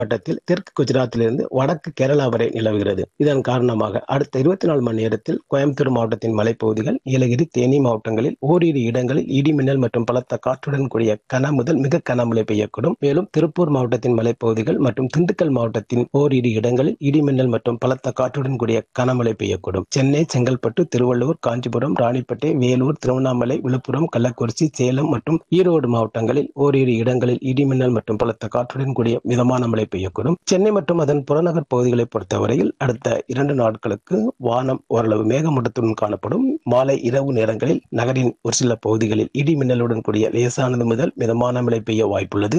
மாவட்டத்தில் தெற்கு குஜராத்திலிருந்து வடக்கு கேரளா வரை நிலவுகிறது இதன் காரணமாக அடுத்த இருபத்தி நாலு மணி நேரத்தில் கோயம்புத்தூர் மாவட்டத்தின் மலைப்பகுதிகள் நீலகிரி தேனி மாவட்டங்களில் ஓரிரு இடங்களில் இடிமின்னல் மற்றும் பலத்த காற்றுடன் கூடிய கன முதல் மிக கனமழை பெய்யக்கூடும் மேலும் திருப்பூர் மாவட்டத்தின் மலைப்பகுதிகள் மற்றும் திண்டுக்கல் மாவட்டத்தின் ஓரிரு இடங்களில் இடிமின்னல் மற்றும் பலத்த காற்றுடன் கூடிய கனமழை பெய்யக்கூடும் சென்னை செங்கல்பட்டு திருவள்ளூர் காஞ்சிபுரம் ராணிப்பேட்டை வேலூர் திருவண்ணாமலை விழுப்புரம் கள்ளக்குறிச்சி சேலம் மற்றும் ஈரோடு மாவட்டங்களில் ஓரிரு இடங்களில் இடிமின்னல் மற்றும் பலத்த காற்றுடன் கூடிய மிதமான மழை பெய்யக்கூடும் சென்னை மற்றும் அதன் புறநகர் பகுதிகளை பொறுத்தவரையில் அடுத்த இரண்டு நாட்களுக்கு வானம் ஓரளவு மேகமூட்டத்துடன் காணப்படும் மாலை இரவு நேரங்களில் நகரின் ஒரு சில பகுதிகளில் இடி மின்னலுடன் கூடிய லேசானது முதல் மிதமான மழை பெய்ய வாய்ப்புள்ளது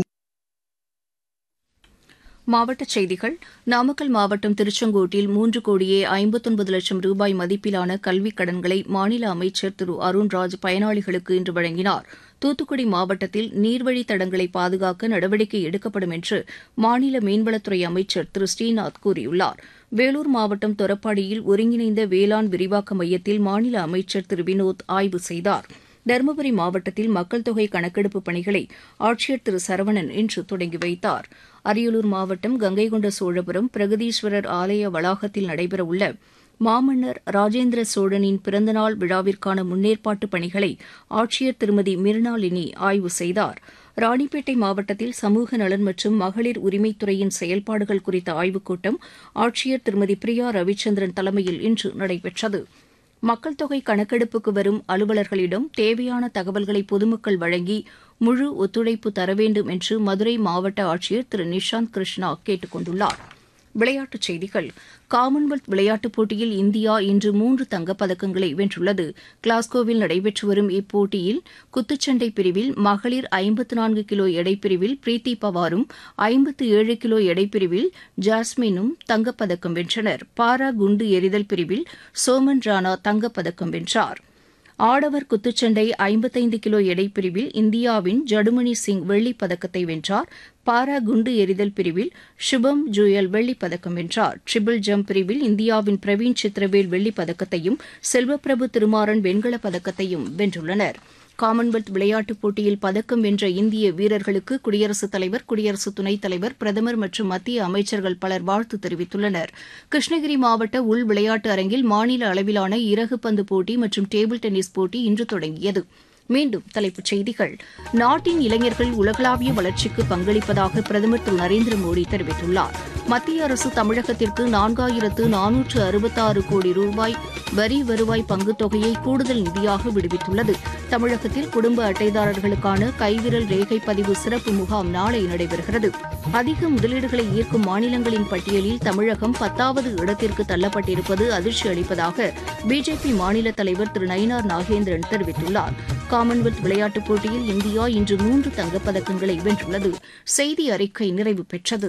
மாவட்டச் செய்திகள் நாமக்கல் மாவட்டம் திருச்செங்கோட்டில் மூன்று கோடியே ஐம்பத்தொன்பது லட்சம் ரூபாய் மதிப்பிலான கல்விக் கடன்களை மாநில அமைச்சர் திரு அருண்ராஜ் பயனாளிகளுக்கு இன்று வழங்கினார் தூத்துக்குடி மாவட்டத்தில் நீர்வழித் தடங்களை பாதுகாக்க நடவடிக்கை எடுக்கப்படும் என்று மாநில மீன்வளத்துறை அமைச்சர் திரு ஸ்ரீநாத் கூறியுள்ளார் வேலூர் மாவட்டம் தொரப்பாடியில் ஒருங்கிணைந்த வேளாண் விரிவாக்க மையத்தில் மாநில அமைச்சர் திரு வினோத் ஆய்வு செய்தார் தருமபுரி மாவட்டத்தில் மக்கள் தொகை கணக்கெடுப்பு பணிகளை ஆட்சியர் திரு சரவணன் இன்று தொடங்கி வைத்தார் அரியலூர் மாவட்டம் கங்கைகொண்ட சோழபுரம் பிரகதீஸ்வரர் ஆலய வளாகத்தில் நடைபெறவுள்ள மாமன்னர் ராஜேந்திர சோழனின் பிறந்தநாள் விழாவிற்கான முன்னேற்பாட்டு பணிகளை ஆட்சியர் திருமதி மிர்னாலினி ஆய்வு செய்தார் ராணிப்பேட்டை மாவட்டத்தில் சமூக நலன் மற்றும் மகளிர் உரிமைத்துறையின் செயல்பாடுகள் குறித்த ஆய்வுக் கூட்டம் ஆட்சியர் திருமதி பிரியா ரவிச்சந்திரன் தலைமையில் இன்று நடைபெற்றது மக்கள் தொகை கணக்கெடுப்புக்கு வரும் அலுவலர்களிடம் தேவையான தகவல்களை பொதுமக்கள் வழங்கி முழு ஒத்துழைப்பு தர வேண்டும் என்று மதுரை மாவட்ட ஆட்சியர் திரு நிஷாந்த் கிருஷ்ணா கேட்டுக் கொண்டுள்ளார் விளையாட்டுச் செய்திகள் காமன்வெல்த் விளையாட்டுப் போட்டியில் இந்தியா இன்று மூன்று தங்கப்பதக்கங்களை வென்றுள்ளது கிளாஸ்கோவில் நடைபெற்று வரும் இப்போட்டியில் குத்துச்சண்டை பிரிவில் மகளிர் ஐம்பத்து நான்கு கிலோ எடைப்பிரிவில் பிரீத்தி பவாரும் ஐம்பத்து ஏழு கிலோ எடைப்பிரிவில் ஜாஸ்மினும் தங்கப்பதக்கம் வென்றனர் பாரா குண்டு எறிதல் பிரிவில் சோமன் ராணா தங்கப்பதக்கம் வென்றார் ஆடவர் குத்துச்சண்டை ஐம்பத்தைந்து கிலோ எடைப்பிரிவில் இந்தியாவின் ஜடுமணி சிங் வெள்ளிப் பதக்கத்தை வென்றார் பாரா குண்டு எறிதல் பிரிவில் சுபம் ஜுயல் வெள்ளிப் பதக்கம் வென்றார் ட்ரிபிள் ஜம்ப் பிரிவில் இந்தியாவின் பிரவீன் சித்திரவேல் வெள்ளிப் பதக்கத்தையும் செல்வப்பிரபு திருமாறன் வெண்கலப் பதக்கத்தையும் வென்றுள்ளனர் காமன்வெல்த் விளையாட்டுப் போட்டியில் பதக்கம் வென்ற இந்திய வீரர்களுக்கு குடியரசுத் தலைவர் குடியரசு துணைத் தலைவர் பிரதமர் மற்றும் மத்திய அமைச்சர்கள் பலர் வாழ்த்து தெரிவித்துள்ளனர் கிருஷ்ணகிரி மாவட்ட உள் விளையாட்டு அரங்கில் மாநில அளவிலான இறகு பந்து போட்டி மற்றும் டேபிள் டென்னிஸ் போட்டி இன்று தொடங்கியது மீண்டும் தலைப்புச் செய்திகள் நாட்டின் இளைஞர்கள் உலகளாவிய வளர்ச்சிக்கு பங்களிப்பதாக பிரதமர் திரு நரேந்திர மோடி தெரிவித்துள்ளார் மத்திய அரசு தமிழகத்திற்கு நான்காயிரத்து நானூற்று அறுபத்தாறு கோடி ரூபாய் வரி வருவாய் பங்குத் தொகையை கூடுதல் நிதியாக விடுவித்துள்ளது தமிழகத்தில் குடும்ப அட்டைதாரர்களுக்கான கைவிரல் ரேகை பதிவு சிறப்பு முகாம் நாளை நடைபெறுகிறது அதிக முதலீடுகளை ஈர்க்கும் மாநிலங்களின் பட்டியலில் தமிழகம் பத்தாவது இடத்திற்கு தள்ளப்பட்டிருப்பது அதிர்ச்சி அளிப்பதாக பிஜேபி மாநில தலைவர் திரு நயினார் நாகேந்திரன் தெரிவித்துள்ளார் காமன்வெல்த் விளையாட்டுப் போட்டியில் இந்தியா இன்று மூன்று தங்கப்பதக்கங்களை வென்றுள்ளது செய்தி அறிக்கை நிறைவு பெற்றது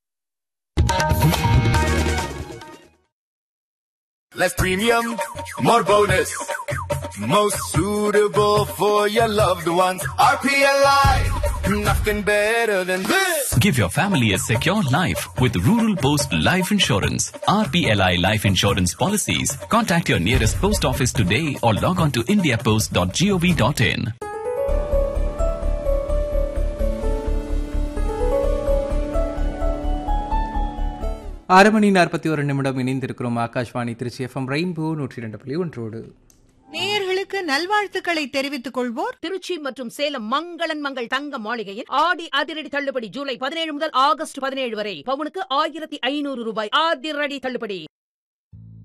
Less premium, more bonus. Most suitable for your loved ones. RPLI, nothing better than this. Give your family a secure life with Rural Post Life Insurance. RPLI Life Insurance policies. Contact your nearest post office today or log on to indiapost.gov.in. ஆறு மணி நாற்பத்தி ஒரு நிமிடம் இணைந்திருக்கிறோம் Akashvani Trichy FM rainbow நூற்றி இரண்டு புள்ளி ஒன்றோடு நேயர்களுக்கு நல்வாழ்த்துக்களை தெரிவித்துக் கொள்வோர் திருச்சி மற்றும் சேலம் மங்களன் மங்கள் தங்க மாளிகையில் ஆடி அதிரடி தள்ளுபடி ஜூலை பதினேழு முதல் ஆகஸ்ட் பதினேழு வரை பவுனுக்கு ஆயிரத்தி ஐநூறு ரூபாய் அதிரடி தள்ளுபடி